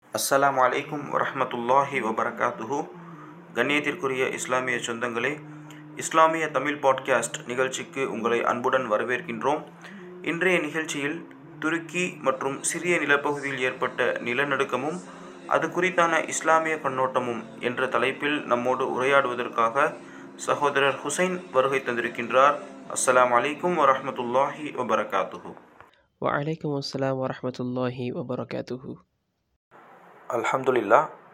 அஸ்ஸலாமு அலைக்கும் வரஹ்மத்துல்லாஹி வபரகாத்துஹு கண்ணியத்திற்குரிய இஸ்லாமிய சொந்தங்களே இஸ்லாமிய தமிழ் பாட்காஸ்ட் நிகழ்ச்சிக்கு உங்களை அன்புடன் வரவேற்கின்றோம் இன்றைய நிகழ்ச்சியில் துருக்கி மற்றும் சிறிய நிலப்பகுதியில் ஏற்பட்ட நிலநடுக்கமும் அது குறித்தான இஸ்லாமிய கண்ணோட்டமும் என்ற தலைப்பில் நம்மோடு உரையாடுவதற்காக சகோதரர் ஹுசைன் வருகை தந்திருக்கின்றார் அஸ்ஸலாமு அலைக்கும் வரஹ்மத்துல்லாஹி வபரகாத்துஹு வலைக்கம் அஸ்ஸலாம் வரஹமத்துல்லாஹி வபரகாத்துஹு அல்ஹம்துலில்லா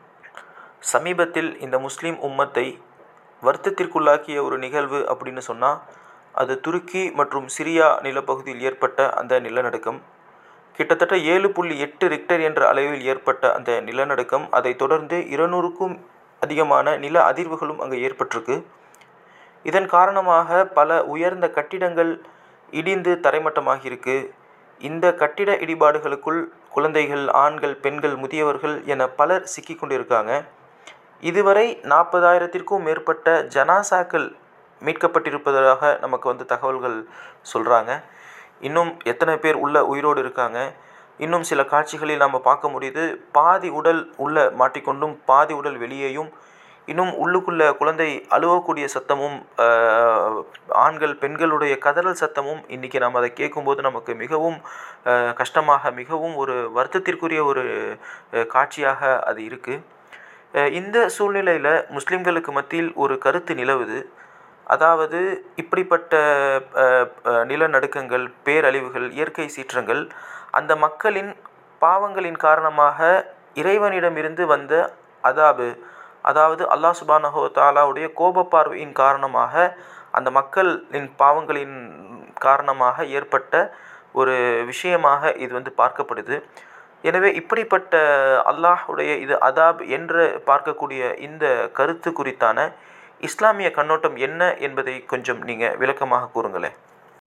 சமீபத்தில் இந்த முஸ்லீம் உம்மத்தை வருத்தத்திற்குள்ளாக்கிய ஒரு நிகழ்வு அப்படின்னு சொன்னால் அது துருக்கி மற்றும் சிரியா நிலப்பகுதியில் ஏற்பட்ட அந்த நிலநடுக்கம் கிட்டத்தட்ட ஏழு புள்ளி எட்டு ரிக்டர் என்ற அளவில் ஏற்பட்ட அந்த நிலநடுக்கம் அதை தொடர்ந்து இருநூறுக்கும் அதிகமான நில அதிர்வுகளும் அங்கே ஏற்பட்டிருக்கு இதன் காரணமாக பல உயர்ந்த கட்டிடங்கள் இடிந்து தரைமட்டமாகியிருக்கு இந்த கட்டிட இடிபாடுகளுக்குள் குழந்தைகள் ஆண்கள் பெண்கள் முதியவர்கள் என பலர் சிக்கி கொண்டிருக்காங்க இதுவரை நாற்பதாயிரத்திற்கும் மேற்பட்ட ஜனாசாக்கள் மீட்கப்பட்டிருப்பதாக நமக்கு வந்து தகவல்கள் சொல்கிறாங்க இன்னும் எத்தனை பேர் உள்ள உயிரோடு இருக்காங்க இன்னும் சில காட்சிகளில் நம்ம பார்க்க முடியுது பாதி உடல் உள்ள மாட்டிக்கொண்டும் பாதி உடல் வெளியேயும் இன்னும் உள்ளுக்குள்ள குழந்தை அழுவக்கூடிய சத்தமும் ஆஹ், ஆண்கள் பெண்களுடைய கதறல் சத்தமும் இன்றைக்கி நாம் அதை கேட்கும்போது நமக்கு மிகவும் ஆஹ், கஷ்டமாக மிகவும் ஒரு வருத்தத்திற்குரிய ஒரு ஆஹ், காட்சியாக அது இருக்குது இந்த சூழ்நிலையில் முஸ்லிம்களுக்கு மத்தியில் ஒரு கருத்து நிலவுது அதாவது இப்படிப்பட்ட அஹ், அஹ், நிலநடுக்கங்கள் பேரழிவுகள் இயற்கை சீற்றங்கள் அந்த மக்களின் பாவங்களின் காரணமாக இறைவனிடமிருந்து வந்த அதாபு அதாவது அல்லாஹ் சுபானஹோ தாலாவுடைய கோப பார்வையின் காரணமாக அந்த மக்களின் பாவங்களின் காரணமாக ஏற்பட்ட ஒரு விஷயமாக இது வந்து பார்க்கப்படுது எனவே இப்படிப்பட்ட அல்லாஹ்வுடைய இது அதாப் என்று பார்க்கக்கூடிய இந்த கருத்து குறித்தான இஸ்லாமிய கண்ணோட்டம் என்ன என்பதை கொஞ்சம் நீங்கள் விளக்கமாக கூறுங்களேன்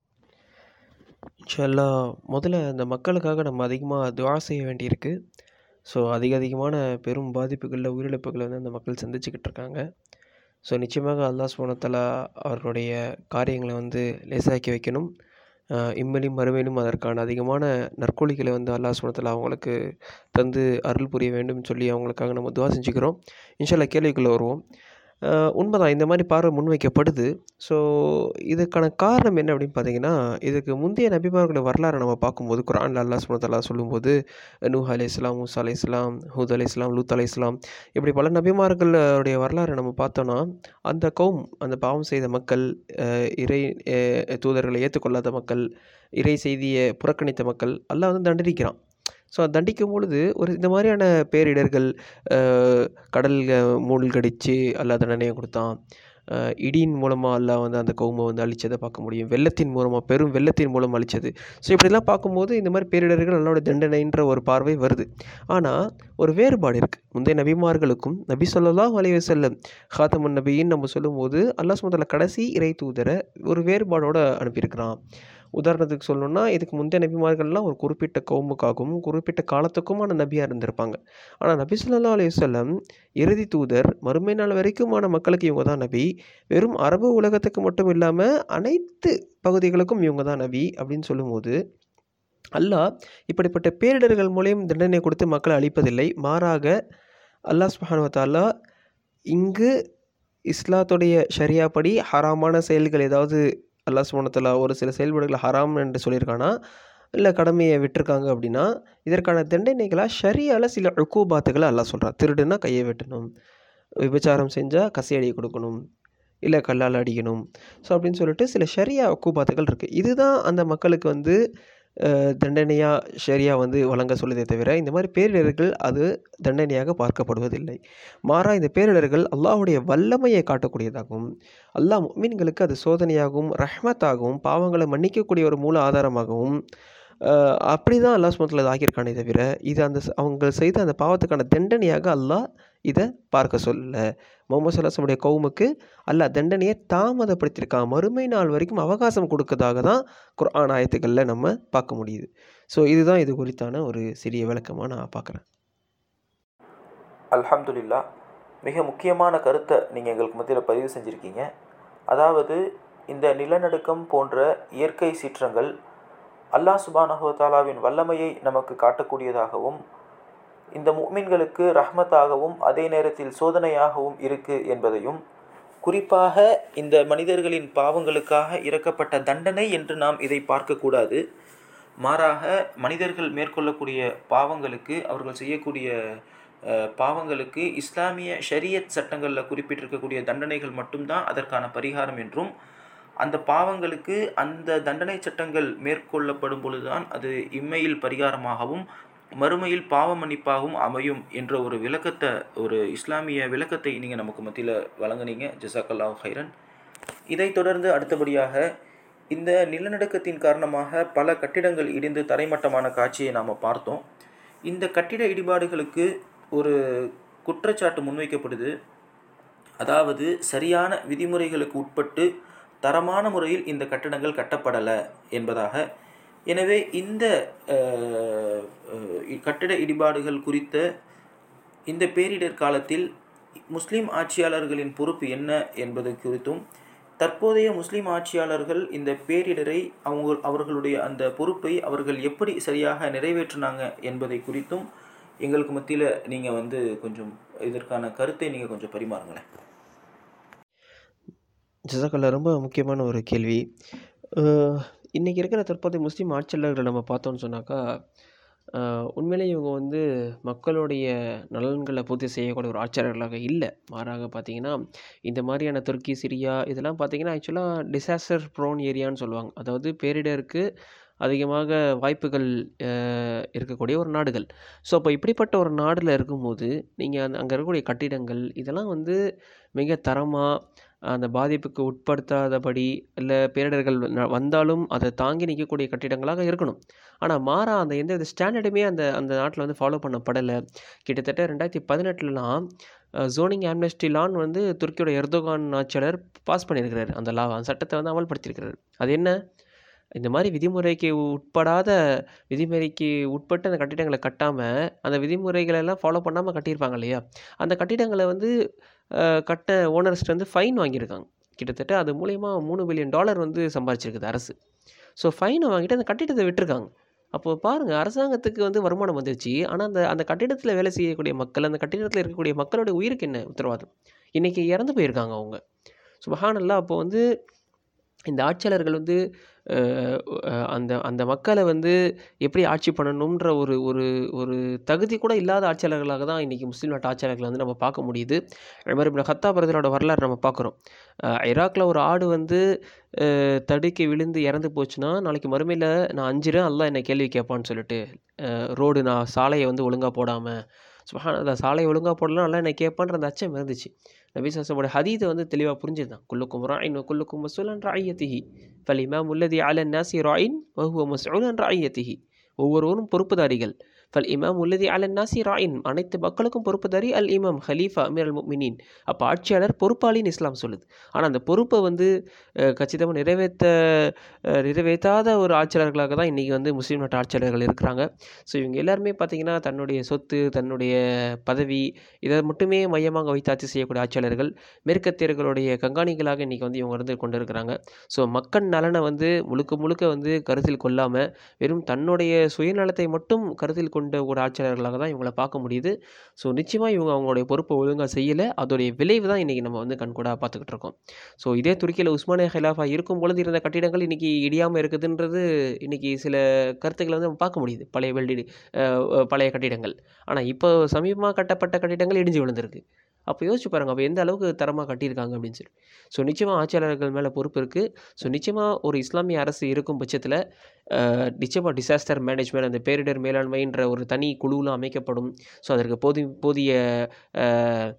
இன்ஷல்லா முதல்ல அந்த மக்களுக்காக நம்ம அதிகமாக துவா செய்ய வேண்டியிருக்கு ஸோ அதிக அதிகமான பெரும் பாதிப்புகளில் உயிரிழப்புகளை வந்து அந்த மக்கள் சந்திச்சுக்கிட்டு இருக்காங்க ஸோ நிச்சயமாக அல்லாஹ் சுபனத்தலா அவர்களுடைய காரியங்களை வந்து லேசாக்கி வைக்கணும் ஆஹ் இம்மையிலும் மறுமையிலும் அதற்கான அதிகமான நற்கூலிகளை வந்து அல்லாஹ் சுபனத்தலா அவங்களுக்கு தந்து அருள் புரிய வேண்டும் சொல்லி அவங்களுக்காக நம்ம துவா செஞ்சுக்கிறோம் இன்ஷல்லா கேள்விக்குள்ளே வருவோம் ஆஹ் உண்மைதான் இந்த மாதிரி பார்வை முன்வைக்கப்படுது ஸோ இதுக்கான காரணம் என்ன அப்படின்னு பார்த்தீங்கன்னா இதுக்கு முந்தைய நபிமார்களுடைய வரலாறை நம்ம பார்க்கும்போது குரான்ல அல்லாஹ் சுனத்தல்லா சொல்லும்போது நூஹ் அலை இஸ்லாம் மூசா அலை இஸ்லாம் ஹூத் அலை இஸ்லாம் லூத் அலை இஸ்லாம் இப்படி பல நபிமார்களுடைய வரலாறை நம்ம பார்த்தோன்னா அந்த கௌம் அந்த பாவம் செய்த மக்கள் அஹ் இறை அஹ் தூதர்களை ஏற்றுக்கொள்ளாத மக்கள் இறை செய்தியை புறக்கணித்த மக்கள் அல்லாஹ் வந்து தண்டிக்கிறான் ஸோ தண்டிக்கும் பொழுது ஒரு இந்த மாதிரியான பேரிடர்கள் அஹ் கடல் மூழ்கடிச்சு அல்லாஹ் தண்டனையை கொடுத்தான் அஹ் இடியின் மூலமாக அல்லாஹ் வந்து அந்த கௌமை வந்து அழிச்சதை பார்க்க முடியும் வெள்ளத்தின் மூலமாக பெரும் வெள்ளத்தின் மூலம் அழிச்சது ஸோ இப்படிலாம் பார்க்கும்போது இந்த மாதிரி பேரிடர்கள் அல்லாவோட தண்டனைன்ற ஒரு பார்வை வருது ஆனால் ஒரு வேறுபாடு இருக்குது முந்தைய நபிமார்களுக்கும் நபி ஸல்லல்லாஹு அலைஹி வஸல்லம் ஹாத்தமுன் நபின்னு நம்ம சொல்லும்போது அல்லாஹ் சுமத்தல கடைசி இறை தூதரை ஒரு வேறுபாடோடு அனுப்பியிருக்கிறான் உதாரணத்துக்கு சொல்லணும்னா இதுக்கு முந்தைய நபிமார்கள்லாம் ஒரு குறிப்பிட்ட கௌமுக்காகவும் குறிப்பிட்ட காலத்துக்குமான நபியாக இருந்திருப்பாங்க ஆனால் நபி ஸல்லல்லாஹு அலைஹி வஸல்லம் இறுதி தூதர் மறுமை நாள் வரைக்குமான மக்களுக்கு இவங்க தான் நபி வெறும் அரபு உலகத்துக்கு மட்டும் இல்லாமல் அனைத்து பகுதிகளுக்கும் இவங்க தான் நபி அப்படின்னு சொல்லும்போது அல்லாஹ் இப்படிப்பட்ட பேரிடர்கள் மூலியம் தண்டனை கொடுத்து மக்களை அழிப்பதில்லை மாறாக அல்லாஹ் சுப்ஹானஹு வ தஆலா இங்கு இஸ்லாத்துடைய ஷரியா படி ஹராமான செயல்கள் ஏதாவது அல்லாஹ் சுப்ஹானஹு வ தஆலா ஒரு சில செயல்பாடுகள் ஹராம் என்று சொல்லியிருக்கானா இல்லை கடமையை விட்டிருக்காங்க அப்படின்னா இதற்கான தண்டனைகளாக ஷரியால சில உக்கூபாத்துகளை அல்லாஹ் சொல்கிறான் திருடுனா கையை வெட்டணும் விபச்சாரம் செஞ்சால் கசையடி கொடுக்கணும் இல்லை கல்லால் அடிக்கணும் ஸோ அப்படின்னு சொல்லிட்டு சில ஷரியா உக்கூபாத்துகள் இருக்குது இதுதான் அந்த மக்களுக்கு வந்து அஹ், தண்டனையா ஷரியா வந்து வழங்க சொல்லுதே தவிர இந்த மாதிரி பேரிடர்கள் அது தண்டனையாக பார்க்கப்படுவதில்லை மாறா இந்த பேரிடர்கள் அல்லாஹ்வுடைய வல்லமையை காட்டக்கூடியதாகவும் அல்லாஹ் முஃமின்களுக்கு அது சோதனையாகவும் ரஹ்மத்தாகவும் பாவங்களை மன்னிக்கக்கூடிய ஒரு மூல ஆதாரமாகவும் அஹ், அப்படி தான் அல்லாஹ் சுமத்தில் அது ஆக்கியிருக்கானே தவிர இது அந்த ச- அவங்க செய்த அந்த பாவத்துக்கான தண்டனையாக அல்லாஹ் இதை பார்க்க சொல்லல முகமது சல்லாசமுடைய கவுமுக்கு அல்லாஹ் தண்டனையை தாமதப்படுத்தியிருக்கான் மறுமை நாள் வரைக்கும் அவகாசம் கொடுக்கறதாக தான் குர்ஆன் ஆயத்துக்களில் நம்ம பார்க்க முடியுது ஸோ இதுதான் இது குறித்தான ஒரு சிறிய விளக்கமாக நான் பார்க்குறேன் அல்ஹம்துலில்லா மிக முக்கியமான கருத்தை நீங்கள் எங்களுக்கு மத்தியில் பதிவு செஞ்சுருக்கீங்க அதாவது இந்த நிலநடுக்கம் போன்ற இயற்கை சீற்றங்கள் அல்லாஹ் சுபானஹு தாலாவின் வல்லமையை நமக்கு காட்டக்கூடியதாகவும் இந்த முஃமின்களுக்கு ரஹ்மத்தாகவும் அதே நேரத்தில் சோதனையாகவும் இருக்கு என்பதையும் குறிப்பாக இந்த மனிதர்களின் பாவங்களுக்காக இறக்கப்பட்ட தண்டனை என்று நாம் இதை பார்க்கக்கூடாது மாறாக மனிதர்கள் மேற்கொள்ளக்கூடிய பாவங்களுக்கு அவர்கள் செய்யக்கூடிய அஹ், பாவங்களுக்கு இஸ்லாமிய ஷரியத் சட்டங்களில் குறிப்பிட்டிருக்கக்கூடிய தண்டனைகள் மட்டும்தான் அதற்கான பரிகாரம் என்றும் அந்த பாவங்களுக்கு அந்த தண்டனை சட்டங்கள் மேற்கொள்ளப்படும் பொழுதுதான் அது இம்மையில் பரிகாரமாகவும் மறுமையில் பாவ மன்னிப்பாகவும் அமையும் என்ற ஒரு விளக்கத்தை ஒரு இஸ்லாமிய விளக்கத்தை நீங்கள் நமக்கு மத்தியில் வழங்குனீங்க ஜசாக்கல்லாஹ் ஹைரன் இதைத் தொடர்ந்து அடுத்தபடியாக இந்த நிலநடுக்கத்தின் காரணமாக பல கட்டிடங்கள் இடிந்து தரைமட்டமான காட்சியை நாம் பார்த்தோம் இந்த கட்டிட இடிபாடுகளுக்கு ஒரு குற்றச்சாட்டு முன்வைக்கப்படுது அதாவது சரியான விதிமுறைகளுக்கு உட்பட்டு தரமான முறையில் இந்த கட்டடங்கள் கட்டப்படலை என்பதாக எனவே இந்த அஹ், அஹ், கட்டிட இடிபாடுகள் குறித்த இந்த பேரிடர் காலத்தில் முஸ்லிம் ஆட்சியாளர்களின் பொறுப்பு என்ன என்பது குறித்தும் தற்போதைய முஸ்லிம் ஆட்சியாளர்கள் இந்த பேரிடரை அவங்க அவர்களுடைய அந்த பொறுப்பை அவர்கள் எப்படி சரியாக நிறைவேற்றினாங்க என்பதை குறித்தும் எங்களுக்கு மத்தியில் நீங்கள் வந்து கொஞ்சம் இதற்கான கருத்தை நீங்கள் கொஞ்சம் பரிமாறுங்களேன் ஜசாக்கல்லா ரொம்ப முக்கியமான ஒரு கேள்வி அஹ், இன்னைக்கு இருக்கிற தற்போதைய முஸ்லீம் ஆட்சியாளர்களை நம்ம பார்த்தோம்னு சொன்னாக்கா அஹ், உண்மையிலேயே இவங்க வந்து மக்களுடைய நலன்களை பூர்த்தி செய்யக்கூடிய ஒரு ஆட்சியாளர்களாக இல்லை மாறாக பார்த்தீங்கன்னா இந்த மாதிரியான துருக்கி சிரியா இதெல்லாம் பார்த்தீங்கன்னா ஆக்சுவலாக டிசாஸ்டர் ப்ரோன் ஏரியான்னு சொல்லுவாங்க அதாவது பேரிடருக்கு அதிகமாக வாய்ப்புகள் அஹ், இருக்கக்கூடிய ஒரு நாடுகள் ஸோ அப்போ இப்படிப்பட்ட ஒரு நாடில் இருக்கும்போது நீங்கள் அந்த அங்கே இருக்கக்கூடிய கட்டிடங்கள் இதெல்லாம் வந்து மிக தரமாக அந்த பாதிப்புக்கு உட்படுத்தாதபடி இல்லை பேரிடர்கள் ந- வந்தாலும் அதை தாங்கி நிற்கக்கூடிய கட்டிடங்களாக இருக்கணும் ஆனால் மாறா அந்த எந்த வித ஸ்டாண்டர்டுமே அந்த அந்த நாட்டில் வந்து ஃபாலோ பண்ணப்படலை கிட்டத்தட்ட ரெண்டாயிரத்தி பதினெட்டுலலாம் ஜோனிங் ஆம்னஸ்டி லான் வந்து துருக்கியோட எர்தோகான் ஆட்சியாளர் பாஸ் பண்ணியிருக்கிறார் அந்த லா அந்த சட்டத்தை வந்து அமல்படுத்தியிருக்கிறார் அது என்ன இந்த மாதிரி விதிமுறைக்கு உட்படாத விதிமுறைக்கு உட்பட்டு அந்த கட்டிடங்களை கட்டாமல் அந்த விதிமுறைகளை எல்லாம் ஃபாலோ பண்ணாமல் கட்டியிருப்பாங்க இல்லையா அந்த கட்டிடங்களை வந்து அஹ், கட்ட ஓனர்ஸ்ட்டு வந்து ஃபைன் வாங்கியிருக்காங்க கிட்டத்தட்ட அது மூலயமா மூணு பில்லியன் டாலர் வந்து சம்பாதிச்சிருக்குது அரசு ஸோ ஃபைனை வாங்கிட்டு அந்த கட்டிடத்தை விட்டுருக்காங்க அப்போ பாருங்கள் அரசாங்கத்துக்கு வந்து வருமானம் வந்துருச்சு ஆனால் அந்த அந்த கட்டிடத்தில் வேலை செய்யக்கூடிய மக்கள் அந்த கட்டிடத்தில் இருக்கக்கூடிய மக்களுடைய உயிருக்கு என்ன உத்தரவாதம் இன்றைக்கி இறந்து போயிருக்காங்க அவங்க சுபஹானல்லாஹ் அப்போ வந்து இந்த ஆட்சியாளர்கள் வந்து அஹ், அஹ், அந்த அந்த மக்களை வந்து எப்படி ஆட்சி பண்ணணுன்ற ஒரு ஒரு ஒரு தகுதி கூட இல்லாத ஆட்சியாளர்களாக தான் இன்றைக்கி முஸ்லீம் நாட்டு ஆட்சியாளர்களை வந்து நம்ம பார்க்க முடியுது உமர் இப்னு ஹத்தாப் பிரதரோட வரலாறு நம்ம பார்க்குறோம் ஈராக்கில் ஒரு ஆடு வந்து அஹ், தடுக்கி விழுந்து இறந்து போச்சுன்னா நாளைக்கு மறுமையில் நான் அஞ்சிரேன் அல்லாஹ் என்னை கேள்வி கேட்பான்னு சொல்லிட்டு அஹ், ரோடு நான் சாலையை வந்து ஒழுங்காக போடாமல் சுபஹான சாலையை ஒழுங்காக போடலாம் நல்லா என்னை கேட்பான்ற அந்த அச்சம் இருந்துச்சு நபி சாசமோட ஹதீதை வந்து தெளிவாக புரிஞ்சுதான் குல்லுக்கும் ராயின் குல்லுக்கும் மசூலன் ராயத்திஹி ஃபல் இமாம் உள்ளதி அலன் நாசி ராயின் வஹுவ மசூலன் ராயத்திஹி ஒவ்வொருவரும் பொறுப்புதாரிகள் ஃபல் இமாம் உள்ளதி அலன் நாசி ராயின் அனைத்து மக்களுக்கும் பொறுப்புதாரி அல் இமாம் ஹலீஃபா அமீர் அல் முமினின் அப்போ ஆட்சியாளர் பொறுப்பாளின்னு இஸ்லாம் சொல்லுது ஆனால் அந்த பொறுப்பை வந்து கச்சிதமாக நிறைவேற்ற அஹ், நிறைவேற்றாத ஒரு ஆட்சியாளர்களாக தான் இன்றைக்கி வந்து முஸ்லீம் நாட்டு ஆட்சியாளர்கள் இருக்கிறாங்க ஸோ இவங்க எல்லாருமே பார்த்திங்கன்னா தன்னுடைய சொத்து தன்னுடைய பதவி இதை மட்டுமே மையமாக வைத்து ஆட்சி செய்யக்கூடிய ஆட்சியாளர்கள் மேற்கத்தியர்களுடைய கண்காணிகளாக இன்றைக்கி வந்து இவங்க இருந்து கொண்டு இருக்கிறாங்க ஸோ மக்கள் நலனை வந்து முழுக்க முழுக்க வந்து கருத்தில் கொள்ளாமல் வெறும் தன்னுடைய சுயநலத்தை மட்டும் கருத்தில் கொண்ட ஒரு ஆட்சியாளர்களாக தான் இவங்களை பார்க்க முடியுது ஸோ நிச்சயமாக இவங்க அவங்களுடைய பொறுப்பை ஒழுங்காக செய்யலை அதோடைய விளைவு தான் இன்றைக்கி நம்ம வந்து கண்கூடாக பார்த்துக்கிட்டு இருக்கோம் ஸோ இதே துருக்கியில் உஸ்மானிய ஹிலாஃபா இருக்கும் பொழுது இருந்த கட்டிடங்கள் இன்றைக்கி இடியாமல் இருக்குதுன்றது இன்றைக்கி சில கருத்துக்களை வந்து நம்ம பார்க்க முடியுது பழைய வெள்ளி அஹ், பழைய கட்டிடங்கள் ஆனால் இப்போ சமீபமாக கட்டப்பட்ட கட்டிடங்கள் இடிஞ்சு விழுந்திருக்கு அப்போ யோசிச்சு பாருங்கள் அப்போ எந்த அளவுக்கு தரமாக கட்டியிருக்காங்க அப்படின்னு சொல்லி ஸோ நிச்சயமாக ஆட்சியாளர்கள் மேலே பொறுப்பு இருக்குது ஸோ நிச்சயமாக ஒரு இஸ்லாமிய அரசு இருக்கும் பட்சத்தில் நிச்சயமாக டிசாஸ்டர் மேனேஜ்மெண்ட் அந்த பேரிடர் மேலாண்மைன்ற ஒரு தனி குழுலாம் அமைக்கப்படும் ஸோ அதற்கு போதி போதிய அஹ்,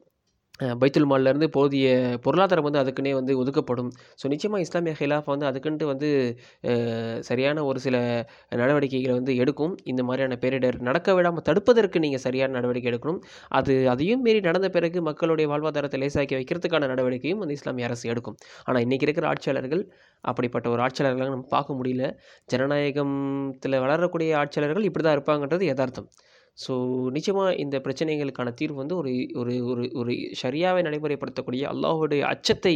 அஹ், பைத்துல் மால்லேருந்து போதிய பொருளாதாரம் வந்து அதுக்குன்னே வந்து ஒதுக்கப்படும் ஸோ நிச்சயமாக இஸ்லாமிய ஹிலாஃப் வந்து அதுக்குன்ட்டு வந்து அஹ், சரியான ஒரு சில நடவடிக்கைகளை வந்து எடுக்கும் இந்த மாதிரியான பேரிடர் நடக்க விடாமல் தடுப்பதற்கு நீங்கள் சரியான நடவடிக்கை எடுக்கணும் அது அதையும் மீறி நடந்த பிறகு மக்களுடைய வாழ்வாதாரத்தை லேசாக்கி வைக்கிறதுக்கான நடவடிக்கையும் அந்த இஸ்லாமிய அரசு எடுக்கும் ஆனால் இன்றைக்கி இருக்கிற ஆட்சியாளர்கள் அப்படிப்பட்ட ஒரு ஆட்சியாளர்களை நம்ம பார்க்க முடியல ஜனநாயகத்தில் வளரக்கூடிய ஆட்சியாளர்கள் இப்படி தான் இருப்பாங்கன்றது யதார்த்தம் ஸோ நிச்சயமாக இந்த பிரச்சனைகளுக்கான தீர்வு வந்து ஒரு ஒரு ஒரு ஒரு ஷரியாவை நடைமுறைப்படுத்தக்கூடிய அல்லாஹுடைய அச்சத்தை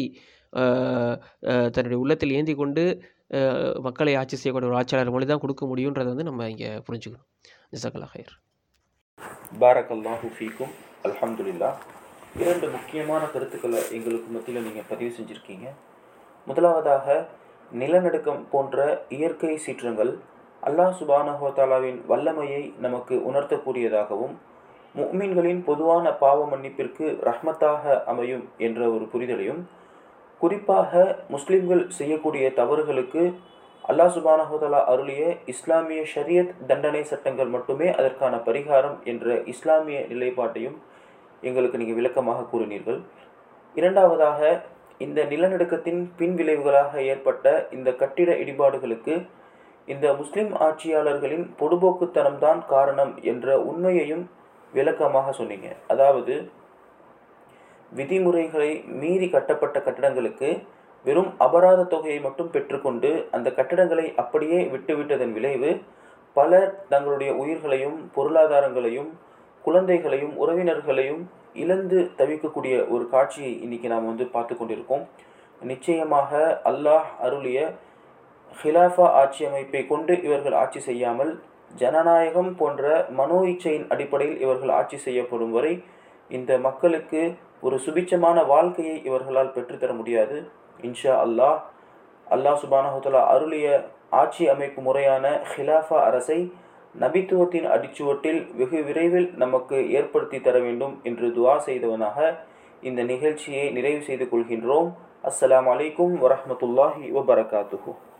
ஆஹ், ஆஹ், தன்னுடைய உள்ளத்தில் ஏந்தி கொண்டு ஆஹ், மக்களை ஆட்சி செய்யக்கூடிய ஒரு ஆட்சியாளர் மொழி தான் கொடுக்க முடியுன்றதை வந்து நம்ம இங்கே புரிஞ்சுக்கணும் ஜசகலா ஹைர் பாரக்கல்லாஹு ஃபீக்கும் அல்ஹம்துலில்லா இரண்டு முக்கியமான கருத்துக்களை எங்களுக்கு மத்தியில் நீங்கள் பதிவு செஞ்சுருக்கீங்க முதலாவதாக நிலநடுக்கம் போன்ற இயற்கை சீற்றங்கள் அல்லாஹ் சுபானஹோதாலாவின் வல்லமையை நமக்கு உணர்த்தக்கூடியதாகவும் முஃமின்களின் பொதுவான பாவ மன்னிப்பிற்கு ரஹ்மத்தாக அமையும் என்ற ஒரு புரிதலையும் குறிப்பாக முஸ்லிம்கள் செய்யக்கூடிய தவறுகளுக்கு அல்லாஹ் சுபானஹோதலா அருளிய இஸ்லாமிய ஷரியத் தண்டனை சட்டங்கள் மட்டுமே அதற்கான பரிகாரம் என்ற இஸ்லாமிய நிலைப்பாட்டையும் எங்களுக்கு நீங்கள் விளக்கமாக கூறினீர்கள் இரண்டாவதாக இந்த நிலநடுக்கத்தின் பின் விளைவுகளாக ஏற்பட்ட இந்த கட்டிட இடிபாடுகளுக்கு இந்த முஸ்லிம் ஆட்சியாளர்களின் பொடுபோக்குத்தனம்தான் காரணம் என்ற உண்மையையும் விளக்கமாக சொன்னீங்க அதாவது விதிமுறைகளை மீறி கட்டப்பட்ட கட்டடங்களுக்கு வெறும் அபராத தொகையை மட்டும் பெற்றுக்கொண்டு அந்த கட்டடங்களை அப்படியே விட்டுவிட்டதன் விளைவு பலர் தங்களுடைய உயிர்களையும் பொருளாதாரங்களையும் குழந்தைகளையும் உறவினர்களையும் இழந்து தவிக்கக்கூடிய ஒரு காட்சியை இன்னைக்கு நாம் வந்து பார்த்து கொண்டிருக்கோம் நிச்சயமாக அல்லாஹ் அருளிய ஹிலாஃபா ஆட்சி அமைப்பை கொண்டு இவர்கள் ஆட்சி செய்யாமல் ஜனநாயகம் போன்ற மனோ இச்சையின் அடிப்படையில் இவர்கள் ஆட்சி செய்யப்படும் வரை இந்த மக்களுக்கு ஒரு சுபிச்சமான வாழ்க்கையை இவர்களால் பெற்றுத்தர முடியாது இன்ஷா அல்லாஹ் அல்லாஹ் சுபானஹுத்தலா அருளிய ஆட்சி அமைப்பு முறையான ஹிலாஃபா அரசை நபித்துவத்தின் அடிச்சுவட்டில் வெகு விரைவில் நமக்கு ஏற்படுத்தி தர வேண்டும் என்று துவா செய்தவனாக இந்த நிகழ்ச்சியை நிறைவு செய்து கொள்கின்றோம் அஸ்ஸலாமு அலைக்கும் வரஹ்மத்துல்லாஹி வபரகாத்துஹு